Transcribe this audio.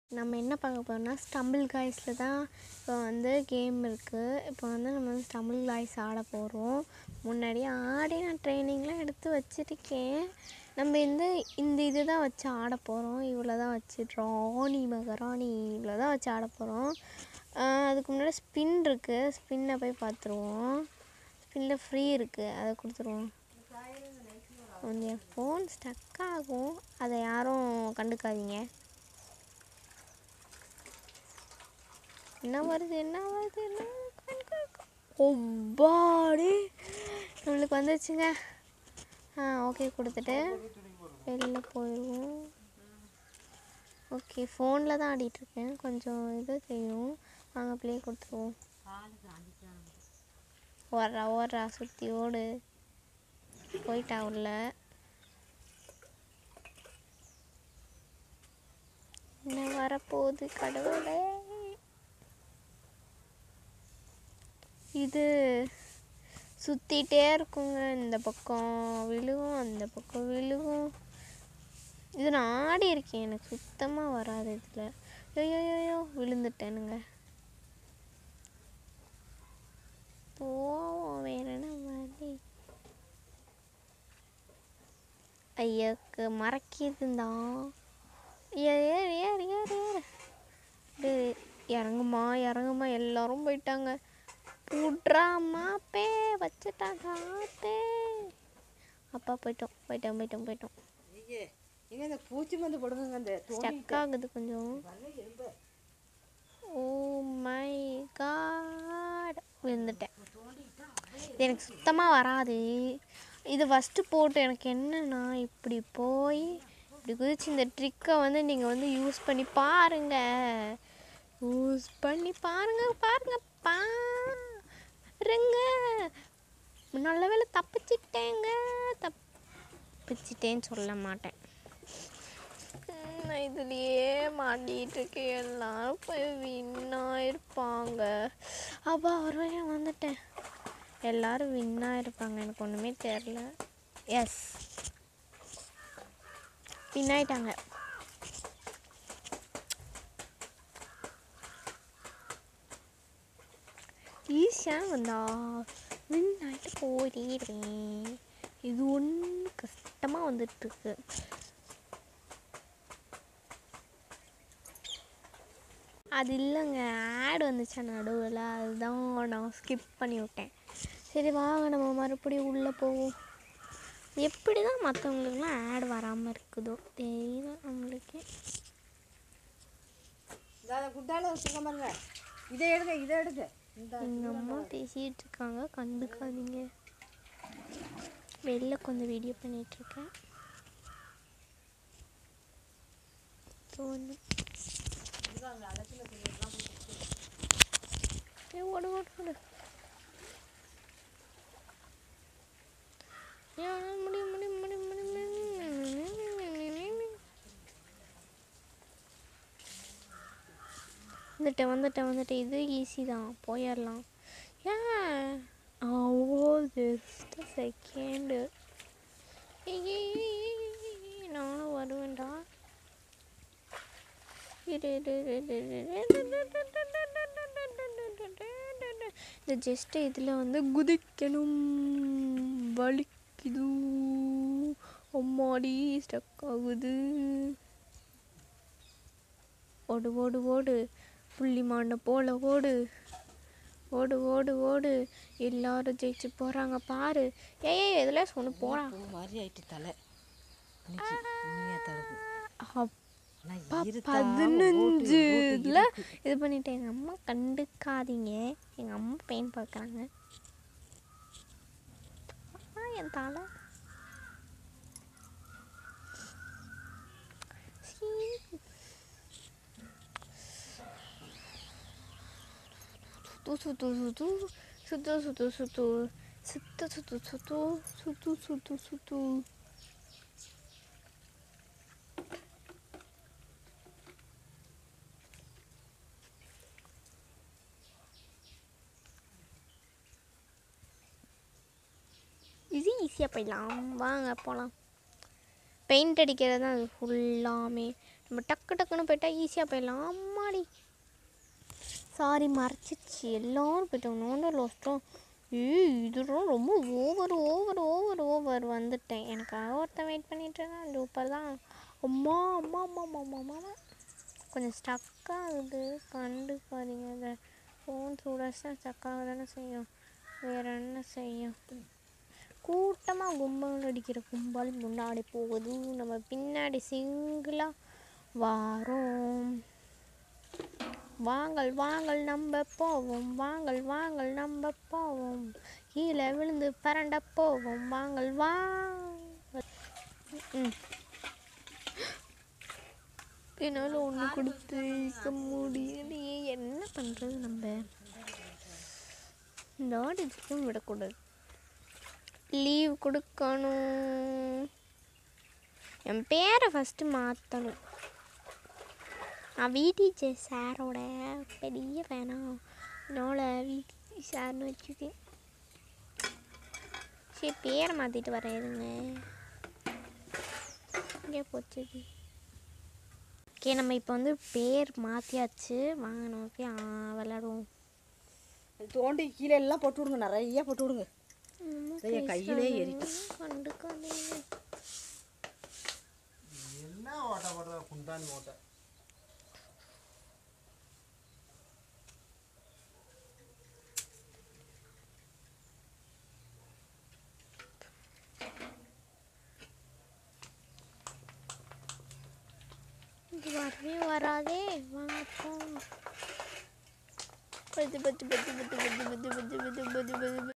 நம்ம என்ன பார்க்க போகிறோம்னா ஸ்டம்பிள் காய்ஸில் தான் இப்போ வந்து கேம் இருக்குது இப்போ வந்து நம்ம வந்து ஸ்டம்பிள் காய்ஸ் ஆட போகிறோம் முன்னாடி ஆடி நான் ட்ரைனிங்லாம் எடுத்து வச்சுருக்கேன் நம்ம இந்த இந்த இது தான் வச்சு ஆட போகிறோம் இவ்வளோ தான் வச்சு ராணி மகராணி இவ்வளோ தான் வச்சு ஆட போகிறோம் அதுக்கு முன்னாடி ஸ்பின் இருக்குது ஸ்பின்னை போய் பார்த்துருவோம் ஸ்பின்னில் ஃப்ரீ இருக்குது அதை கொடுத்துருவோம் கொஞ்சம் என் ஃபோன் ஸ்டக் ஆகும் அதை யாரும் கண்டுக்காதீங்க என்ன வருது என்ன வருது என்ன ஒவ்வாடி நம்மளுக்கு வந்துச்சுங்க ஆ ஓகே கொடுத்துட்டு வெளில போயிடுவோம் ஓகே ஃபோனில் தான் ஆடிட்டுருக்கேன் கொஞ்சம் இது தெரியும் வாங்க ப்ளே கொடுத்துருவோம் ஓடுறா ஓடுறா சுற்றி ஓடு போயிட்டா உள்ள என்ன வரப்போகுது கடவுளே இது சுற்றிட்டே இருக்குங்க இந்த பக்கம் விழுகும் அந்த பக்கம் விழுகும் இது நான் ஆடி இருக்கேன் எனக்கு சுத்தமாக வராது இதில் ஐயோ விழுந்துட்டேனுங்க போவோம் வேற என்ன மாதிரி ஐயாக்கு மறக்கிதுந்தான் ஏறு ஏறு ஏறு ஏறு ஏறு டேய், இறங்குமா இறங்குமா எல்லாரும் போயிட்டாங்க புட்றா மாப்பே வச்சுட்டாங்க ஆப்பே அப்பா போயிட்டோம் போயிட்டோம் போயிட்டோம் போயிட்டோம் ஐயே எங்க இந்த பூச்சி மருந்து போடுங்க அந்த ஸ்டக் ஆகுது கொஞ்சம் ஓ மை காட் விழுந்துட்டேன் இது எனக்கு சுத்தமாக வராது இது ஃபஸ்ட்டு போட்டு எனக்கு என்னன்னா இப்படி போய் இப்படி குதிச்சு இந்த ட்ரிக்கை வந்து நீங்கள் வந்து யூஸ் பண்ணி பாருங்க யூஸ் பண்ணி பாருங்க பாருங்க பாருங்க நல்ல வேளை தப்பிச்சிட்டேங்க தப்பிச்சிட்டேன்னு சொல்ல மாட்டேன் ம், நான் இதுலயே மாட்டிட்டு இருக்கேன் எல்லாரும் போய் வின்னா இருப்பாங்க அப்பா ஒரு வழியா வந்துட்டேன் எல்லாரும் வின்னா இருப்பாங்க எனக்கு ஒன்றுமே தெரில எஸ் வின் ஆயிட்டாங்க ஈஸியாக வந்தா வின் ஆகிட்டு போயிடுவேன் இது ஒன்று கஷ்டமாக வந்துட்டுருக்கு அது இல்லைங்க ஆட் வந்துச்சா நடுவில் அதுதான் நான் ஸ்கிப் பண்ணி விட்டேன் சரி வாங்க நம்ம மறுபடியும் உள்ளே போவோம் எப்படி தான் மற்றவங்களுக்குலாம் ஆட் வராமல் இருக்குதோ தெரியல நம்மளுக்கு இந்த குட்டால வச்சுக்க பாருங்க இதை எடுங்க இதை எடுங்க இந்த எங்கள் அம்மா பேசிகிட்டு இருக்காங்க கண்டுக்காதீங்க வெளில கொஞ்சம் வீடியோ பண்ணிகிட்ருக்கேன் தோணும் ஏய், ஓடு ஓடு ஓடு ஏன் முடியும் முடியும் முடியும் முடியும் வந்துட்டேன் வந்துட்டேன் வந்துட்டேன் இது ஈஸி தான் போயிடலாம் ஏன் ஓ ஜஸ்ட் செகண்டு நானும் வருவேன்டா இரு, இரு, இரு, இரு, இரு, இந்த ஜஸ்ட்டு இதில் வந்து குதிக்கணும் வலிக்குது அம்மாடி ஸ்டக் ஆகுது ஓடு ஓடு ஓடு புள்ளி மாண்டை போல ஓடு ஓடு ஓடு ஓடு எல்லாரும் ஜெயிச்சு போகிறாங்க பாரு ஏய் ஏய் இதில் சொன்னு போடா பூ மாதிரி ஆயிட்டு தலை இன்னைக்கு உண்மையா தலகு அப்பா பதினஞ்சு இதில் இது பண்ணிட்டேன் எங்கள் அம்மா கண்டுக்காதீங்க எங்கள் அம்மா பெயின் பார்க்குறாங்க என் தலை சீ. சுத்து சுத்து சுத்து சுத்து சுத்து சுத்து சுத்து சுத்து சுத்து சுத்து சுத்து சுத்து இது ஈஸியாக போயிடலாம் வாங்க போகலாம் பெயிண்ட் அடிக்கிறது தான் அது ஃபுல்லாமே நம்ம டக்கு டக்குன்னு போயிட்டா ஈஸியாக போயிடலாம் அம்மாடி சாரி மறைச்சிச்சு எல்லோரும் போயிட்டோம் நோண்ட லோஸ்ட்டும் ஏய் இதுவும் ரொம்ப ஓவர் ஓவர் ஓவர் ஓவர் வந்துட்டேன் எனக்காக ஒருத்தன் வெயிட் பண்ணிட்டு இருக்கான் சூப்பர் தான் அம்மா அம்மா அம்மா அம்மா அம்மா அம்மா அம்மா. கொஞ்சம் ஸ்டக் ஆகுது கண்டுக்காதீங்க அதை ஃபோன் சூடாச்சுன்னா ஸ்டக் ஆக தானே செய்யும் வேறு என்ன செய்யும் கூட்டமாக கும்பல் அடிக்கிற கும்பல் முன்னாடி போகுது நம்ம பின்னாடி சிங்கிளாக வாரோம் வாங்கள் வாங்கள் நம்ம போவோம் வாங்கள் வாங்கள் நம்ம போவோம் கீழே விழுந்து பரண்ட போவோம் வாங்கள் வாங்கள் ம் என்னால் ஒன்று கொடுத்து இருக்க முடியலையே என்ன பண்ணுறது நம்ம இந்த ஆடிச்சுக்கும் விடக்கூடாது லீவ் கொடுக்கணும் என் பேரை ஃபஸ்ட்டு மாற்றணும் நான் விடிஜே சாரோட பெரிய ஃபேனா அதனால் விடிஜே சார்னு வச்சுக்கேன் சரி பேரை மாற்றிட்டு வரேன் இருங்க இங்கே போச்சு இது. ஓகே நம்ம இப்போ வந்து பேர் மாற்றியாச்சு வாங்க நம்ம போய் ஆ, விளையாடுவோம் தோண்டி கீழே எல்லாம் போட்டு விடுங்க நிறைய போட்டு விடுங்க நம்ம சரியா, கையிலே ஏறிட்டு. கண்டுக்காதீங்க என்ன ஓட்ட ஓட்ட குண்டானி ஓட்ட இது வரவே வராதே வாங்க போங்க பத்து பத்து பத்து பத்து பத்து பத்து பத்து பத்து பத்து பத்து பத்து